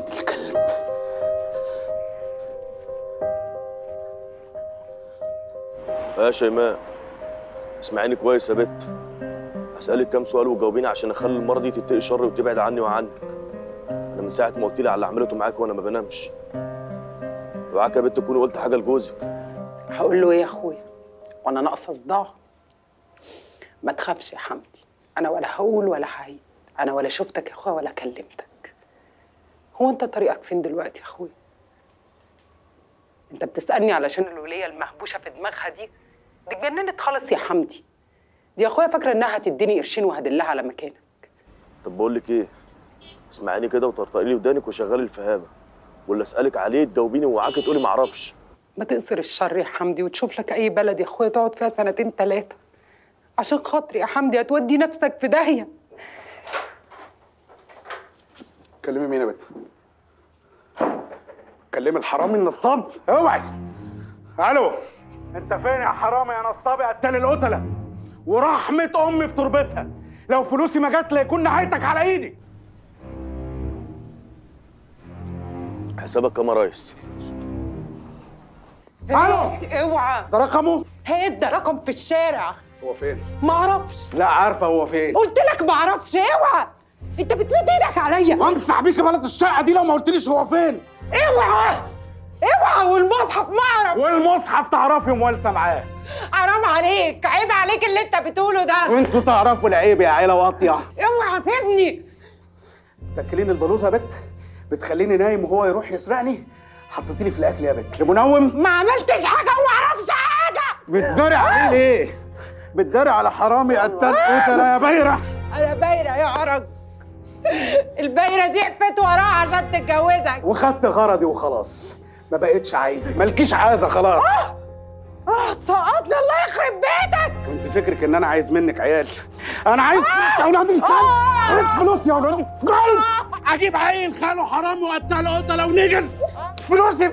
الكلب يا شيماء اسمعيني كويس يا بت هسألك كام سؤال وجاوبيني عشان اخلي المرة دي تتقي شر وتبعد عني وعنك انا من ساعة ما قلت لي على اللي عملته معاك وانا ما بنامش اوعاك يا بت تكوني قلت حاجة لجوزك هقول له ايه يا اخويا وانا ناقصه صداع ما تخافش يا حمدي انا ولا هقول ولا هعيد انا ولا شفتك يا اخويا ولا كلمتك هو انت طريقك فين دلوقتي يا اخويا انت بتسالني علشان الوليه المهبوشه في دماغها دي دي اتجننت خالص يا حمدي دي يا اخويا فاكره انها هتديني قرشين وهدلها على مكانك طب بقول لك ايه اسمعيني كده وطرطقي لي ودانك وشغلي الفهامة ولا اسألك عليه تجاوبيني ووعاكي تقولي معرفش ما تقصر الشر يا حمدي وتشوف لك اي بلد يا اخويا تقعد فيها سنتين ثلاثه عشان خاطري يا حمدي هتودي نفسك في داهيه كلمي مين يا بت كلمي الحرامي النصاب اوعي الو انت فين يا حرامي يا نصاب يا قتال القتله ورحمه امي في تربتها لو فلوسي ما جت ليكون نهايتك على ايدي حسابك كام يا ريس الو اوعى ده رقمه هيد ده رقم في الشارع هو فين ما اعرفش لا عارفه هو فين قلت لك ما اعرفش اوعى انت بتمد ايدك عليا وامسح بيك بلد الشقه دي لو ما قلتليش هو فين اوعى اوعى والمصحف ما اعرف والمصحف تعرفي موالسه معاه حرام عليك عيب عليك اللي انت بتقوله ده وانتوا تعرفوا العيب يا عيله واطيه اوعى سيبني تاكلين البلوزه يا بت بتخليني نايم وهو يروح يسرقني حطيتي لي في الاكل يا بت المنوم ما عملتش حاجه وما اعرفش حاجه بتداري عليه ليه بتداري على حرامي قتال قتله يا بيرة انا بايره يا عرج البايره دي حفت وراها عشان تتجوزك وخدت غرضي وخلاص ما بقتش عايزك مالكيش عايزه خلاص اه سقطني الله يخرب بيتك كنت فكرك ان انا عايز منك عيال انا عايز فلوس يا ولاد الكلب عايز فلوس يا ولاد الكلب اجيب عيل خاله حرامي وقتال قتله ونجس فلوسي